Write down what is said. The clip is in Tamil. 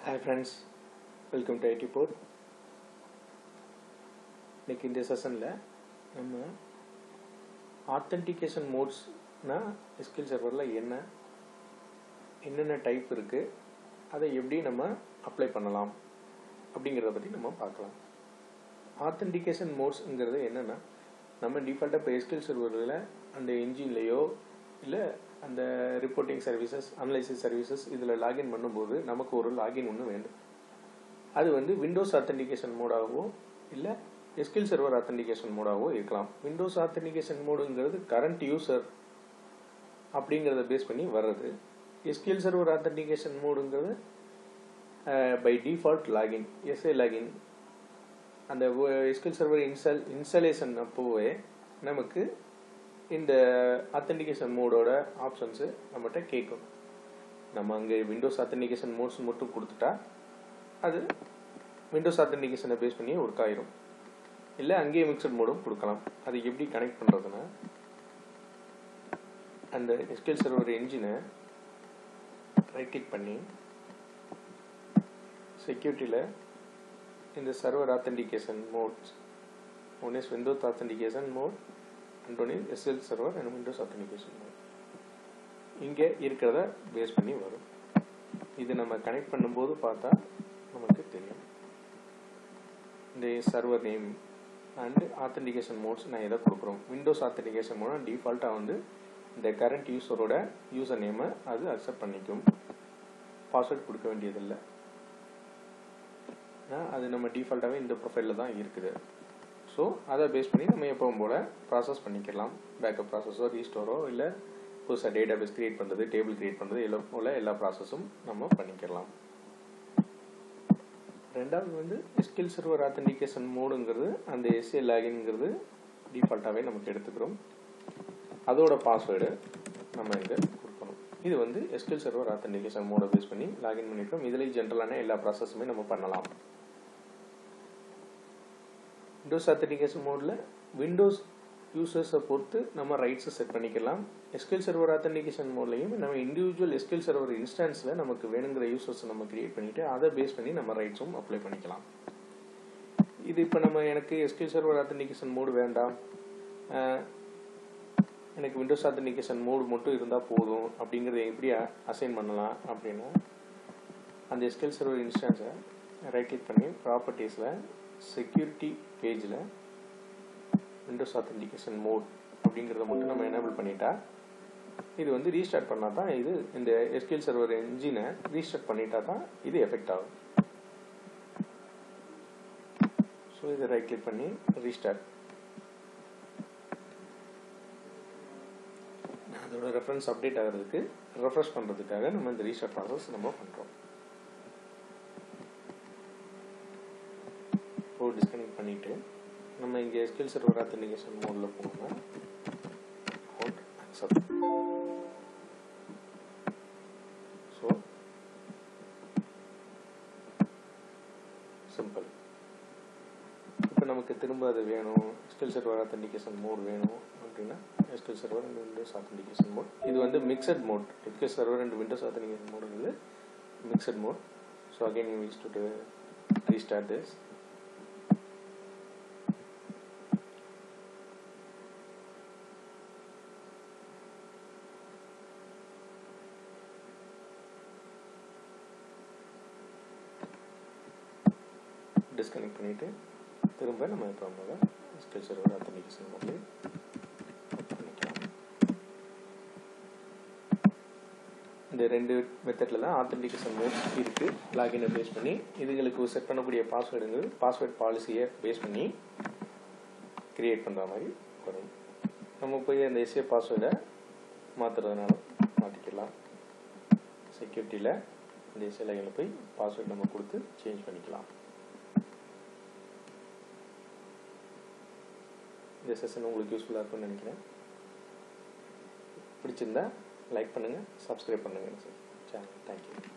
hi friends welcome to IT port இன்னைக்கு இந்த செஷனில் நம்ம ஆத்தென்டிகேஷன் மோட்ஸ்னா எஸ்கில் சர்வரில் என்ன என்னென்ன டைப் இருக்குது அதை எப்படி நம்ம அப்ளை பண்ணலாம் அப்படிங்கிறத பற்றி நம்ம பார்க்கலாம் ஆத்தென்டிகேஷன் மோட்ஸுங்கிறது என்னென்னா நம்ம டிஃபால்ட்டாக இப்போ எஸ்கில் சர்வரில் அந்த இன்ஜின்லேயோ இல்லை அந்த ரிப்போர்ட்டிங் சர்வீசஸ் அனலைசிஸ் சர்வீசஸ் இதில் லாகின் பண்ணும்போது நமக்கு ஒரு லாகின் ஒன்று வேண்டும் அது வந்து விண்டோஸ் ஆத்தென்டிகேஷன் மோடாகவோ இல்லை எஸ்கில் சர்வர் ஆத்தென்டிகேஷன் மோடாகவோ இருக்கலாம் விண்டோஸ் ஆத்தென்டிகேஷன் மோடுங்கிறது கரண்ட் யூசர் அப்படிங்கிறத பேஸ் பண்ணி வர்றது எஸ்கில் சர்வர் ஆத்தென்டிகேஷன் மோடுங்கிறது by default login SA login அந்த எஸ்கில் சர்வர் இன்ஸ்டால் இன்ஸ்டாலேஷன் அப்போவே நமக்கு இந்த அத்தன்டிகேஷன் மோடோட ஆப்ஷன்ஸு நம்மகிட்ட கேட்கும் நம்ம அங்கே விண்டோஸ் அத்தன்டிகேஷன் மோட்ஸ் மட்டும் கொடுத்துட்டா அது விண்டோஸ் அத்தன்டிகேஷனை பேஸ் பண்ணி ஒர்க் ஆயிரும் இல்லை அங்கேயே மிக்சட் மோடும் கொடுக்கலாம் அது எப்படி கனெக்ட் பண்ணுறதுன்னா அந்த எஸ்கில் சர்வர் என்ஜினை ரைட் கிளிக் பண்ணி செக்யூரிட்டியில் இந்த server authentication modes one is Windows authentication mode and one is SQL server and Windows authentication mode இங்கே இருக்கிறத பேஸ் பண்ணி வரும் இது நம்ம கனெக்ட் பண்ணும்போது பார்த்தா நமக்கு தெரியும் இந்த server name and authentication modes நான் எதை கொடுக்குறோம் விண்டோஸ் ஆத்தன்டிகேஷன் மோட் டிஃபால்ட்டாக வந்து இந்த கரண்ட் யூஸரோட யூசர் நேமை அது அக்செப்ட் பண்ணிக்கும் பாஸ்வேர்ட் கொடுக்க வேண்டியதில்லை அது நம்ம டிஃபால்ட்டாகவே இந்த ப்ரொஃபைலில் தான் இருக்குது ஸோ அதை பேஸ் பண்ணி நம்ம எப்பவும் போல் ப்ராசஸ் பண்ணிக்கலாம் பேக்கப் ப்ராசஸோ ரீஸ்டோரோ இல்லை புதுசாக டேட்டா பேஸ் க்ரியேட் பண்ணுறது டேபிள் க்ரியேட் பண்ணுறது எல்லாம் போல் எல்லா ப்ராசஸும் நம்ம பண்ணிக்கலாம் ரெண்டாவது வந்து எஸ்கில் சர்வர் ஆத்தன்டிகேஷன் மோடுங்கிறது அந்த எஸ்ஏ லாகின்ங்கிறது டிஃபால்ட்டாகவே நமக்கு எடுத்துக்கிறோம் அதோட பாஸ்வேர்டு நம்ம இங்கே கொடுக்கணும் இது வந்து எஸ்கில் சர்வர் ஆத்தன்டிகேஷன் மோடை பேஸ் பண்ணி லாகின் பண்ணியிருக்கோம் இதுலேயும் ஜென்ரலான எல்லா ப்ராசஸுமே நம்ம பண்ணலாம் விண்டோஸ் ஆத்தன்டிகேஷன் மோடில் விண்டோஸ் யூசர்ஸை பொறுத்து நம்ம ரைட்ஸை செட் பண்ணிக்கலாம் எஸ்கில் சர்வர் ஆத்தன்டிகேஷன் மோட்லையும் நம்ம இண்டிவிஜுவல் எஸ்கில் சர்வர் இன்ஸ்டான்ஸில் நமக்கு வேணுங்கிற யூசர்ஸ் நம்ம கிரியேட் பண்ணிவிட்டு அதை பேஸ் பண்ணி நம்ம ரைட்ஸும் அப்ளை பண்ணிக்கலாம் இது இப்போ நம்ம எனக்கு எஸ்கில் சர்வர் ஆத்தன்டிகேஷன் மோடு வேண்டாம் எனக்கு விண்டோஸ் ஆத்தன்டிகேஷன் மோடு மட்டும் இருந்தால் போதும் அப்படிங்கிறத எப்படி அசைன் பண்ணலாம் அப்படின்னா அந்த எஸ்கில் சர்வர் இன்ஸ்டான்ஸை ரைட் கிளிக் பண்ணி ப்ராப்பர்ட்டிஸில் செக்யூரிட்டி பேஜில் விண்டோஸ் ஆத்தன்டிகேஷன் மோட் அப்படிங்கிறத மட்டும் நம்ம எனேபிள் பண்ணிட்டா இது வந்து ரீஸ்டார்ட் பண்ணால் தான் இது இந்த எஸ்கில் சர்வர் என்ஜினை ரீஸ்டார்ட் பண்ணிட்டா தான் இது எஃபெக்ட் ஆகும் ஸோ இதை ரைட் கிளிக் பண்ணி ரீஸ்டார்ட் அதோட ரெஃபரன்ஸ் அப்டேட் ஆகிறதுக்கு ரெஃப்ரெஷ் பண்ணுறதுக்காக நம்ம இந்த ரீஸ்டார்ட் ப்ராசஸ் நம்ம பண்ணுறோம் இப்போ டிஸ்கனெக்ட் பண்ணிவிட்டு நம்ம இங்கே ஸ்கில் சர்வர் ஆத்தன்டிகேஷன் மோடில் போனோம்னா அவுட் அக்செப்ட் ஸோ சிம்பிள் இப்போ நமக்கு திரும்ப அது வேணும் ஸ்கில் சர்வர் ஆத்தன்டிகேஷன் மோட் வேணும் அப்படின்னா SQL server and Windows authentication mode இது வந்து mixed mode SQL server and Windows authentication மோடுங்கிறது mixed mode so again you use to restart this disconnect பண்ணிவிட்டு திரும்ப நம்ம இப்போ போல ஸ்கில் சர்வர் ஆத்தன்டிகேஷன் போட்டு பண்ணிக்கலாம் இந்த ரெண்டு மெத்தடில் தான் ஆத்தன்டிகேஷன் மோட் இருக்குது லாகினை பேஸ் பண்ணி இதுங்களுக்கு செட் பண்ணக்கூடிய பாஸ்வேர்டுங்கிறது பாஸ்வேர்ட் பாலிசியை பேஸ் பண்ணி கிரியேட் பண்ணுற மாதிரி வரும் நம்ம போய் அந்த எஸ்ஏ பாஸ்வேர்டை மாற்றுறதுனால மாற்றிக்கலாம் செக்யூரிட்டியில் அந்த எஸ்ஏ லாகினில் போய் பாஸ்வேர்டு நம்ம கொடுத்து சேஞ்ச் பண்ணிக்கலாம் இந்த செஷன் உங்களுக்கு யூஸ்ஃபுல்லாக இருக்கும்னு நினைக்கிறேன் பிடிச்சிருந்தா லைக் பண்ணுங்கள் சப்ஸ்கிரைப் பண்ணுங்கள் சார் சேனல் தேங்க்யூ